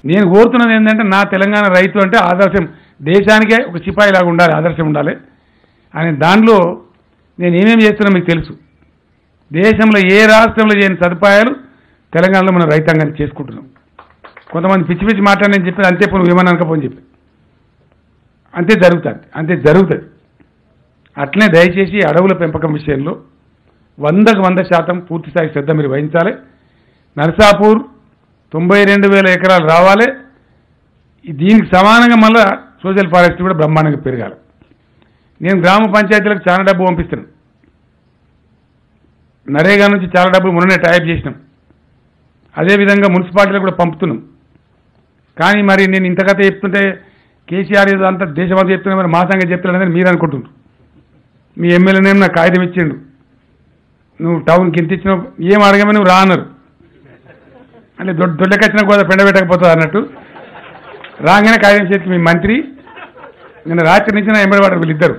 నేను కోరుతున్నది ఏంటంటే నా తెలంగాణ రైతు అంటే ఆదర్శం దేశానికే ఒక సిపాయి లాగా ఉండాలి ఆదర్శం ఉండాలి అని దానిలో నేను ఏమేమి చేస్తున్నా మీకు తెలుసు దేశంలో ఏ రాష్ట్రంలో చేయని సదుపాయాలు తెలంగాణలో మనం రైతాంగాన్ని చేసుకుంటున్నాం కొంతమంది పిచ్చి పిచ్చి మాట నేను చెప్పేది అంతే పోను ఏమన్నా అనుకపోని చెప్పి అంతే జరుగుతుంది అంతే జరుగుతుంది అట్లనే దయచేసి అడవుల పెంపకం విషయంలో వందకు వంద శాతం పూర్తి స్థాయి శ్రద్ధ మీరు వహించాలి నర్సాపూర్ తొంభై రెండు వేల ఎకరాలు రావాలి ఈ దీనికి సమానంగా మళ్ళా సోషల్ ఫారెస్ట్ కూడా బ్రహ్మాండంగా పెరగాలి నేను గ్రామ పంచాయతీలకు చాలా డబ్బు పంపిస్తున్నాను నరేగా నుంచి చాలా డబ్బులు మొన్ననే టైప్ చేసినాం అదేవిధంగా మున్సిపాలిటీలకు కూడా పంపుతున్నాం కానీ మరి నేను ఇంత కథ చెప్తుంటే కేసీఆర్ ఏదో అంతా దేశమంతా చెప్తున్నా మరి మా సంగతి చెప్తున్నాడని మీరు అనుకుంటున్నారు మీ ఎమ్మెల్యేనేమో నాకు కాగితం ఇచ్చిండు నువ్వు టౌన్కి ఇంత ఇచ్చినావు ఏం అడగమని నువ్వు రా అన్నారు అంటే దొడ్డ దొడ్డకొచ్చిన కూడా పెండ పెట్టకపోతుంది అన్నట్టు రాగానే కాగితం చేతికి మీ మంత్రి నిన్న రాత్రి నుంచి నా ఎంబడి పడరు వీళ్ళిద్దరు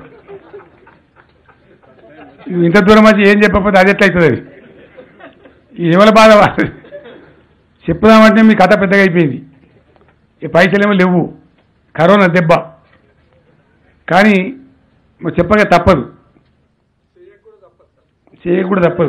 నువ్వు ఇంత దూరం వచ్చి ఏం చెప్పకపోతే అది ఎట్లయితుంది అది ఈ ఎవరి బాధ వాళ్ళది. చెప్పుదామంటే మీ కథ పెద్దగా అయిపోయింది ఈ పైసలేమో లేవు కరోనా దెబ్బ కానీ మరి చెప్పగా తప్పదు చేయకూడదు తప్పదు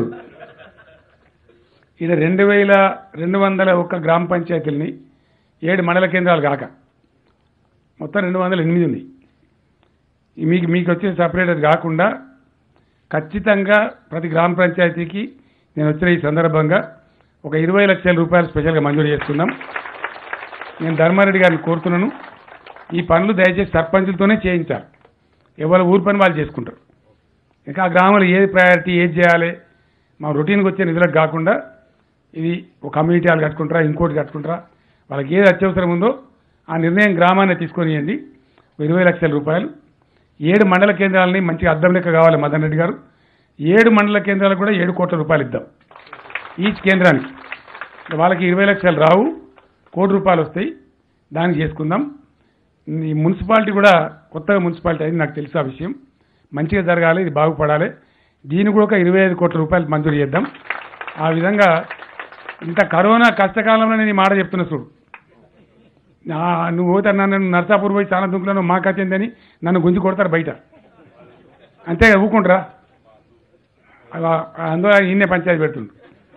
ఇది రెండు వేల రెండు వందల ఒక్క గ్రామ పంచాయతీలని ఏడు మండల కేంద్రాలు కాక మొత్తం రెండు వందల ఎనిమిది ఉంది ఈ మీకు మీకు వచ్చే సపరేట్ అది కాకుండా ఖచ్చితంగా ప్రతి గ్రామ పంచాయతీకి నేను వచ్చిన ఈ సందర్భంగా ఒక ఇరవై లక్షల రూపాయలు స్పెషల్గా మంజూరు చేస్తున్నాం నేను ధర్మారెడ్డి గారిని కోరుతున్నాను ఈ పనులు దయచేసి సర్పంచులతోనే చేయించాలి ఎవరి ఊరి పని వాళ్ళు చేసుకుంటారు ఇంకా ఆ గ్రామంలో ఏది ప్రయారిటీ ఏది చేయాలి మా రొటీన్కి వచ్చే నిధులకు కాకుండా ఇది ఒక కమ్యూనిటీ వాళ్ళు కట్టుకుంటారా ఇంకోటి కట్టుకుంటారా వాళ్ళకి ఏది అత్యవసరం ఉందో ఆ నిర్ణయం గ్రామాన్ని తీసుకొనియండి ఒక ఇరవై లక్షల రూపాయలు ఏడు మండల కేంద్రాలని మంచిగా అద్దం లెక్క కావాలి మదన్ రెడ్డి గారు ఏడు మండల కేంద్రాలకు కూడా ఏడు కోట్ల రూపాయలు ఇద్దాం ఈచ్ కేంద్రానికి వాళ్ళకి ఇరవై లక్షలు రావు కోటి రూపాయలు వస్తాయి దానికి చేసుకుందాం ఈ మున్సిపాలిటీ కూడా కొత్తగా మున్సిపాలిటీ అయింది నాకు తెలుసు ఆ విషయం మంచిగా జరగాలి ఇది బాగుపడాలి దీన్ని కూడా ఒక ఇరవై ఐదు కోట్ల రూపాయలు మంజూరు చేద్దాం ఆ విధంగా ఇంత కరోనా కష్టకాలంలో నేను ఈ మాట చెప్తున్నా చూడు నా- నువ్వు పోతే నన్ను నర్సాపూర్ పోయి చాలా దుంకులను మా కచ్చిందని నన్ను గుంజి కొడతారు బయట అంతే కదా ఊకుంటారా అలా అందులో ఈయనే పంచాయతీ పెడుతుండు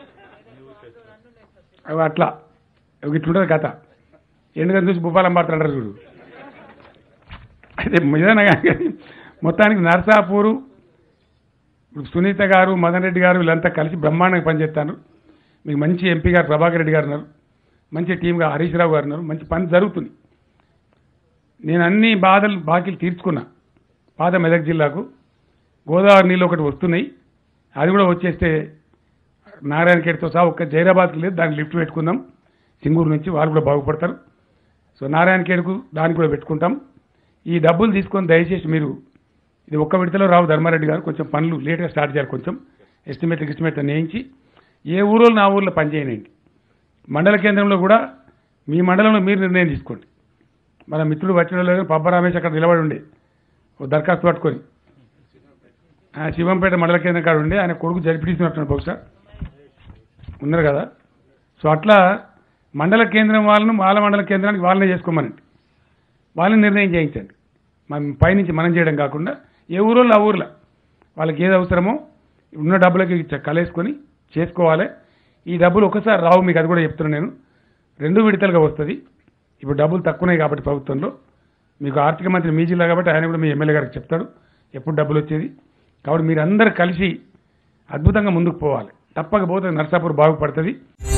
అవి అట్లా అవి ఇట్లుంటుంది కథ ఎందుకని చూసి భూపాలం పడుతుంటారు చూడు అయితే ఏదైనా కానీ మొత్తానికి నర్సాపూరు ఇప్పుడు సునీత గారు మదన్ రెడ్డి గారు వీళ్ళంతా కలిసి బ్రహ్మాండంగా పనిచేస్తారు మీకు మంచి ఎంపీ గారు ప్రభాకర్ రెడ్డి గారు ఉన్నారు మంచి టీంగా హరీష్ రావు గారు ఉన్నారు మంచి పని జరుగుతుంది నేను అన్ని బాధలు బాకీలు తీర్చుకున్నా పాత మెదక్ జిల్లాకు గోదావరి నీళ్ళు ఒకటి వస్తున్నాయి అది కూడా వచ్చేస్తే నారాయణఖేడ్తో సహా ఒక్క జైరాబాద్కి లేదు దానికి లిఫ్ట్ పెట్టుకుందాం సింగూరు నుంచి వాళ్ళు కూడా బాగుపడతారు సో నారాయణఖేడ్కు దానికి కూడా పెట్టుకుంటాం ఈ డబ్బులు తీసుకొని దయచేసి మీరు ఇది ఒక్క విడతలో రావు ధర్మారెడ్డి గారు కొంచెం పనులు లేట్గా స్టార్ట్ చేయాలి కొంచెం ఎస్టిమేట్ ఎస్టిమేట్ నేయించి ఏ ఊరో నా ఊర్లో పనిచేయనండి మండల కేంద్రంలో కూడా మీ మండలంలో మీరు నిర్ణయం తీసుకోండి మన మిత్రుడు వచ్చిన పబ్బ రమేష్ అక్కడ నిలబడి ఉండే ఓ దరఖాస్తు పట్టుకొని ఆ శివంపేట మండల కేంద్రం కాడ ఉండే ఆయన కొడుకు జరిపిస్తున్నట్టున్నాడు బహుశా ఉన్నారు కదా సో అట్లా మండల కేంద్రం వాళ్ళను వాళ్ళ మండల కేంద్రానికి వాళ్ళనే చేసుకోమనండి వాళ్ళని నిర్ణయం చేయించండి మనం పైనుంచి మనం చేయడం కాకుండా ఏ ఊరో ఆ ఊర్లో వాళ్ళకి ఏది అవసరమో ఉన్న డబ్బులకి చ- కలేసుకొని చేసుకోవాలి ఈ డబ్బులు ఒకసారి రావు మీకు అది కూడా చెప్తున్నాను నేను రెండు విడతలుగా వస్తుంది ఇప్పుడు డబ్బులు తక్కువన్నాయి కాబట్టి ప్రభుత్వంలో మీకు ఆర్థిక మంత్రి మీ జిల్లా కాబట్టి ఆయన కూడా మీ ఎమ్మెల్యే గారికి చెప్తాడు ఎప్పుడు డబ్బులు వచ్చేది కాబట్టి మీరందరూ కలిసి అద్భుతంగా ముందుకు పోవాలి తప్పకపోతే నర్సాపూర్ బాగుపడుతుంది